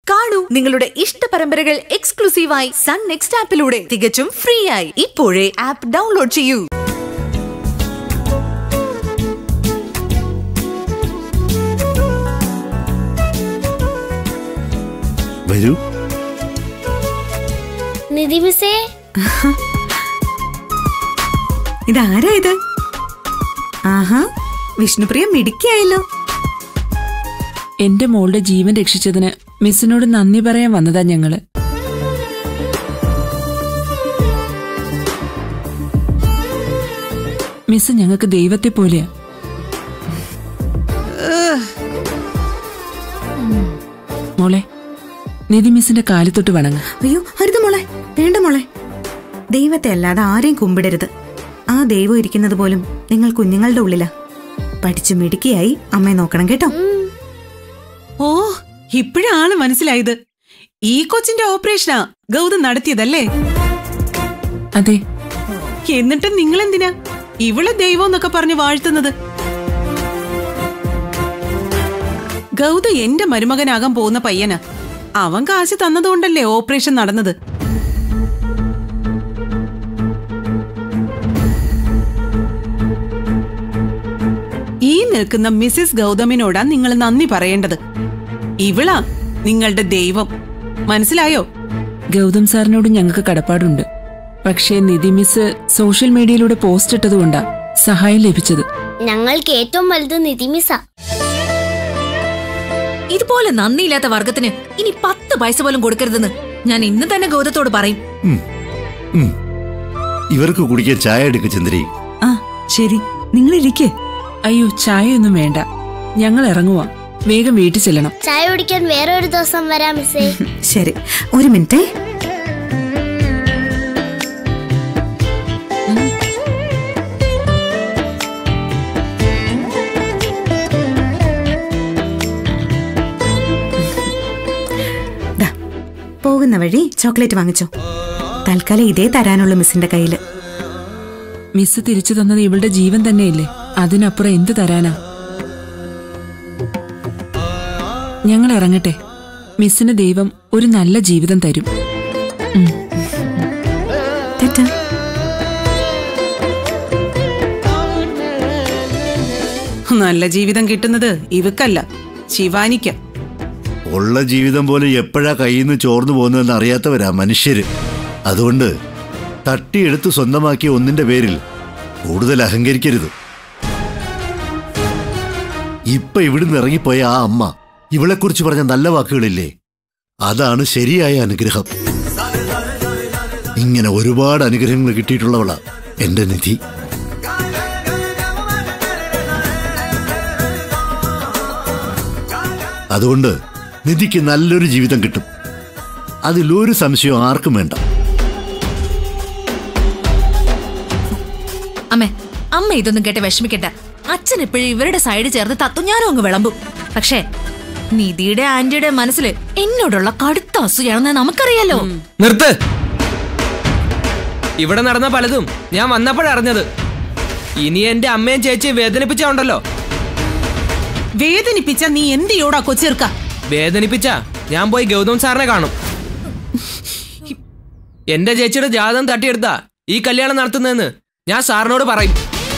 കാണൂ നിങ്ങളുടെ ഇഷ്ട പരമ്പരകൾ എക്സ്ക്ലൂസീവായി സൺ നെക്സ്റ്റ് ആപ്പിലൂടെ തികച്ചും ഫ്രീ ആയി ഇപ്പോഴേ ആപ്പ് ഡൗൺലോഡ് ചെയ്യൂ വരൂ നിധി മിസ്സേ ഇതാരാ ഇത് ആഹാ വിഷ്ണുപ്രിയ മിടുക്കിയായല്ലോ എന്റെ മോളുടെ ജീവൻ രക്ഷിച്ചതിന് മിസ്സിനോട് നന്ദി പറയാൻ വന്നതാ ഞങ്ങള് മിസ് ഞങ്ങൾക്ക് ദൈവത്തെ പോലെയാ മോളെ നിധി മിസ്സിന്റെ കാലിത്തൊട്ട് വണങ്ങ അയ്യോ അരുത് മോളെ വേണ്ട മോളെ ദൈവത്തെ അല്ലാതെ ആരെയും കുമ്പിടരുത് ആ ദൈവം ഇരിക്കുന്നത് പോലും നിങ്ങൾ കുഞ്ഞുങ്ങളുടെ ഉള്ളിലാ പഠിച്ചു മിടുക്കിയായി അമ്മയെ നോക്കണം കേട്ടോ ഓ ഇപ്പോഴാണ് മനസ്സിലായത് ഈ കൊച്ചിന്റെ ഓപ്പറേഷനാ ഗൗതം നടത്തിയതല്ലേ അതെ എന്നിട്ട് നിങ്ങൾ എന്തിനാ ഇവള് ദൈവം എന്നൊക്കെ പറഞ്ഞ് വാഴ്ത്തുന്നത് ഗൗത എന്റെ മരുമകനാകാൻ പോകുന്ന പയ്യനാ അവൻ കാശ് തന്നതുകൊണ്ടല്ലേ ഓപ്പറേഷൻ നടന്നത് ഈ നിൽക്കുന്ന മിസ്സിസ് ഗൗതമിനോടാ നിങ്ങൾ നന്ദി പറയേണ്ടത് ഇവളാ നിങ്ങളുടെ ദൈവം മനസ്സിലായോ ഗൗതം സാറിനോട് ഞങ്ങൾക്ക് കടപ്പാടുണ്ട് പക്ഷേ നിധി മിസ് സോഷ്യൽ മീഡിയയിലൂടെ പോസ്റ്റ് ഇട്ടതുകൊണ്ടാ സഹായം ലഭിച്ചത് ഞങ്ങൾക്ക് ഏറ്റവും വലുത് നിധി മിസ്സാ ഇതുപോലെ നന്ദിയില്ലാത്ത വർഗത്തിന് ഇനി പത്ത് പൈസ പോലും കൊടുക്കരുതെന്ന് ഞാൻ ഇന്ന് തന്നെ ഗൗതത്തോട് പറയും ഉം. ഇവർക്ക് കുടിക്കാൻ ചായ എടുക്ക ചന്ദ്രി ആ ശരി നിങ്ങൾ ഇരിക്കേ അയ്യോ ചായയൊന്നും വേണ്ട ഞങ്ങൾ ഇറങ്ങുവാ വേഗം വീട്ടിൽ ചെല്ലണം ചായ കുടിക്കാൻ വേറെ ഒരു ദിവസം വരാം മിസ്സേ ശരി ഒരു മിനിറ്റേ ദാ, പോകുന്ന വഴി ചോക്ലേറ്റ് വാങ്ങിച്ചോ തൽക്കാലം ഇതേ തരാനുള്ളൂ മിസ്സിന്റെ കയ്യില് മിസ് തിരിച്ചു തന്നത് ഇവളുടെ ജീവൻ തന്നെയല്ലേ അതിനപ്പുറം എന്ത് തരാനാ ഞങ്ങൾ ഇറങ്ങട്ടെ മിസ്സിന് ദൈവം ഒരു നല്ല ജീവിതം തരും ടാറ്റാ നല്ല ജീവിതം കിട്ടുന്നത് ഇവക്കല്ല ശിവാനിക്ക ഉള്ള ജീവിതം പോലെ എപ്പോഴാ കയ്യിൽ നിന്ന് ചോർന്നു പോകുന്നതെന്ന് അറിയാത്തവരാ മനുഷ്യര് അതുകൊണ്ട് തട്ടിയെടുത്ത് സ്വന്തമാക്കിയ ഒന്നിന്റെ പേരിൽ കൂടുതൽ അഹങ്കരിക്കരുത് ഇപ്പൊ ഇവിടുന്ന് ഇറങ്ങിപ്പോയ ആ അമ്മ ഇവളെക്കുറിച്ച് പറഞ്ഞ നല്ല വാക്കുകളില്ലേ അതാണ് ശരിയായ അനുഗ്രഹം ഇങ്ങനെ ഒരുപാട് അനുഗ്രഹങ്ങൾ കിട്ടിയിട്ടുള്ളവളാ എന്റെ നിധി അതുകൊണ്ട് നിധിക്ക് നല്ലൊരു ജീവിതം കിട്ടും അതിലൊരു സംശയവും ആർക്കും വേണ്ട അമ്മേ അമ്മ ഇതൊന്നും കേട്ട് വിഷമിക്കണ്ട അച്ഛൻ എപ്പോഴും ഇവരുടെ സൈഡ് ചേർന്ന് തത്തുഞ്ഞാനും അങ്ങ് വിളമ്പും പക്ഷേ നിധിയുടെ ആന്റിയുടെ മനസ്സില് എന്നോടുള്ള കടുത്ത അസൂയാണെന്ന് നമുക്കറിയാലോ നിർത്ത് ഇവിടെ നടന്ന പലതും ഞാൻ വന്നപ്പോഴറിഞ്ഞത് ഇനി എന്റെ അമ്മയും ചേച്ചിയും വേദനിപ്പിച്ചുണ്ടല്ലോ വേദനിപ്പിച്ച നീ എന്തിയോടാ കൊച്ചേർക്ക വേദനിപ്പിച്ച ഞാൻ പോയി ഗൗതം സാറിനെ കാണും എന്റെ ചേച്ചിയുടെ ജാതകം തട്ടിയെടുത്താ ഈ കല്യാണം നടത്തുന്നതെന്ന് ഞാൻ സാറിനോട് പറയും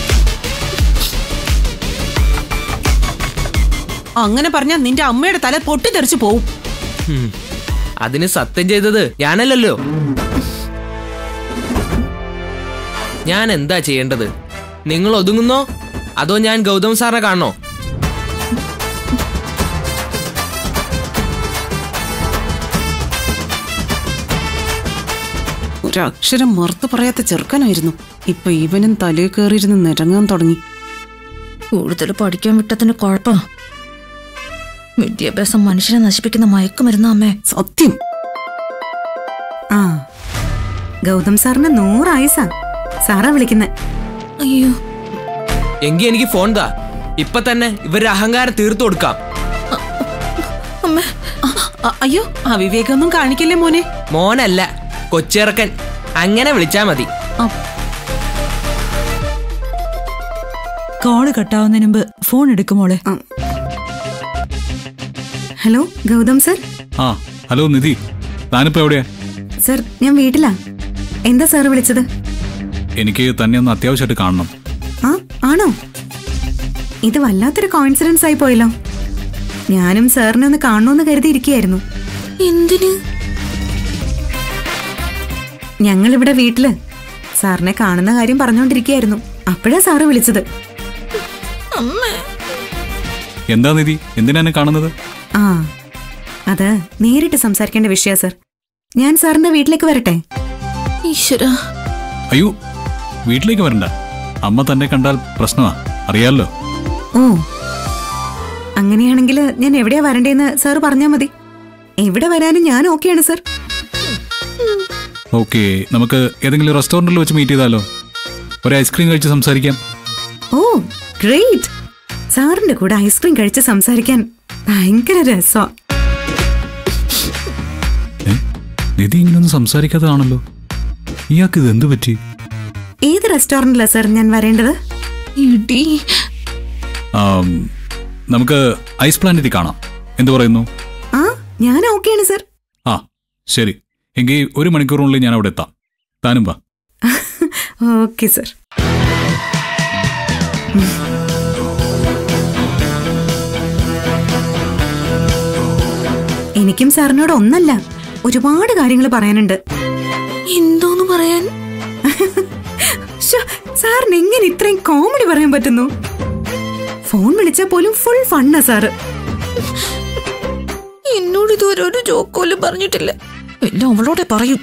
അങ്ങനെ പറഞ്ഞാ നിന്റെ അമ്മയുടെ തല പൊട്ടിത്തെറിച്ചു പോവും ഹും. അതിന് സത്യം ചെയ്തത് ഞാനല്ലല്ലോ ഞാൻ എന്താ ചെയ്യേണ്ടത് നിങ്ങൾ ഒതുങ്ങുന്നോ അതോ ഞാൻ ഗൗതം സാറിനെ കാണണോ ഒരക്ഷരം മറുത്തു പറയാത്ത ചെറുക്കനായിരുന്നു ഇപ്പൊ ഇവനും തലേ കയറിയിരുന്ന് നിരങ്ങാൻ തുടങ്ങി കൂടുതൽ പഠിക്കാൻ വിട്ടതിന്റെ കുഴപ്പം വിദ്യാഭ്യാസം മനുഷ്യനെ നശിപ്പിക്കുന്ന മയക്കുമരുന്ന് അമ്മേ സത്യം ആ ഗൗതം സാറിന് നൂറായുസാ സാറാ വിളിക്കുന്നത് അയ്യോ എങ്കി എനിക്ക് ഫോൺ താ ഇപ്പൊ തന്നെ ഇവരുടെ അഹങ്കാരം തീർത്തു കൊടുക്കാം അമ്മേ അ- അയ്യോ അവിവേകൊന്നും കാണിക്കല്ലേ മോനെ മോനല്ല കൊച്ചിറക്കൻ അങ്ങനെ വിളിച്ചാ മതി കോള് കട്ടാവുന്നതിന് മുമ്പ് ഫോൺ എടുക്കുമോളെ ഹലോ ഗൗതം സർ ആ ഹലോ നിധി താനിപ്പോ എവിടെയാ സർ ഞാൻ വീട്ടിലാ എന്താ സാറ് വിളിച്ചത് എനിക്ക് തന്നെ ഒന്ന് അത്യാവശ്യമായിട്ട് കാണണം ആ ആണോ ഇത് വല്ലാത്തൊരു കോയിൻസിഡൻസ് ആയി പോയല്ലോ ഞാനും സാറിനെ ഒന്ന് കാണണമെന്ന് കരുതിയിരിക്കുകയായിരുന്നു എന്തിന് ഞങ്ങളിവിടെ വീട്ടില് സാറിനെ കാണുന്ന കാര്യം പറഞ്ഞുകൊണ്ടിരിക്കുകയായിരുന്നു അപ്പോഴാ സാറ് വിളിച്ചത് എന്താ നിധി എന്തിനാ എന്നെ കാണുന്നത് ആ അത് നേരിട്ട് സംസാരിക്കേണ്ട വിഷയ സർ ഞാൻ സാറിന്റെ വീട്ടിലേക്ക് വരട്ടെ ഈശ്വര അയ്യോ വീട്ടിലേക്ക് വരണ്ട അമ്മ തന്നെ കണ്ടാൽ പ്രശ്നമാ അറിയാലോ ഓ അങ്ങനെയാണെങ്കിൽ ഞാൻ എവിടെയാ വരണ്ടേന്ന് സാർ പറഞ്ഞാ മതി എവിടെ വരാനും ഞാൻ ഓക്കെയാണ് സർ ഓക്കെ നമുക്ക് ഏതെങ്കിലും റെസ്റ്റോറൻറ്റിൽ വെച്ച് മീറ്റ് ചെയ്താലോ ഒരു ഐസ്ക്രീം കഴിച്ച് സംസാരിക്കാം ഓ ഗ്രേറ്റ് സാറിന്റെ കൂടെ ഐസ്ക്രീം കഴിച്ച് സംസാരിക്കാൻ ഭയങ്കര രസം ഏ നിധി ഇങ്ങനെയൊന്നും സംസാരിക്കാത്തതാണല്ലോ ഇയാൾക്ക് ഇത് എന്ത് പറ്റി ഏത് റെസ്റ്റോറന്റിലാ സർ ഞാൻ വരേണ്ടത് ഇടി ആം, നമുക്ക് ഐസ് പ്ലാനറ്റിൽ കാണാം എന്തു പറയുന്നു ആ ഞാൻ ഓക്കെയാണ് സർ ആ ശരി എങ്കിൽ ഒരു മണിക്കൂറിനുള്ളിൽ ഞാൻ അവിടെ എത്താം താനും വാ ഓക്കെ സർ എനിക്കും സാറിനോട് ഒന്നല്ല ഒരുപാട് കാര്യങ്ങൾ പറയാനുണ്ട് എന്തോന്ന് പറയാൻ ശ്ശോ, സാറിന് എങ്ങനെ ഇത്രയും കോമഡി പറയാൻ പറ്റുന്നു ഫോൺ വിളിച്ചാൽ പോലും ഫുൾ ഫണ്ണാ സാറ് എന്നോട് ഇതുവരെ ഒരു ജോക്ക് പോലും പറഞ്ഞിട്ടില്ല എല്ലാം അവളോടെ പറയും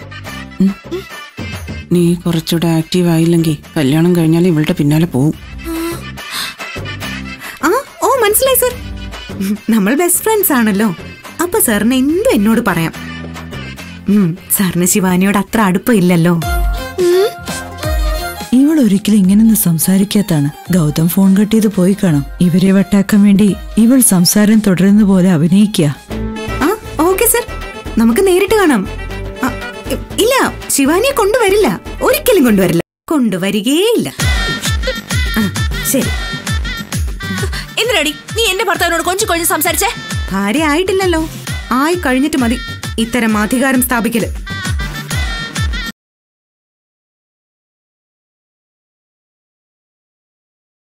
നീ കുറച്ചുകൂടെ ആക്റ്റീവ് ആയില്ലെങ്കിൽ കല്യാണം കഴിഞ്ഞാൽ ഇവളുടെ പിന്നാലെ പോവും ആ ഓ മനസ്സിലായി സർ നമ്മൾ ബെസ്റ്റ് ഫ്രണ്ട്സ് ആണല്ലോ അപ്പൊ സാറിന് എന്തും എന്നോട് പറയാം ഉം, സാറിന് ശിവാനിയോട് അത്ര അടുപ്പമില്ലല്ലോ ഇവൾ ഒരിക്കലും ഇങ്ങനൊന്നും സംസാരിക്കാത്താണ് ഗൗതം ഫോൺ കട്ട് ചെയ്ത് പോയി കാണും ഇവരെ വട്ടാക്കാൻ വേണ്ടി ഇവൾ സംസാരം തുടരുന്ന പോലെ അഭിനയിക്കുക ആ ഓക്കെ സർ നമുക്ക് നേരിട്ട് കാണാം ആ, ഇ- ഇല്ല ശിവാനിയെ കൊണ്ടുവരില്ല ഒരിക്കലും കൊണ്ടുവരില്ല കൊണ്ടുവരികേയില്ല ആ, ശരി എന്തിനാടി നീ എന്റെ ഭർത്താവിനോട് കൊഞ്ചു കൊഞ്ച് സംസാരിച്ചേ ഭാര്യ ആയിട്ടില്ലല്ലോ ആയി കഴിഞ്ഞിട്ട് മതി ഇത്തരം അധികാരം സ്ഥാപിക്കല്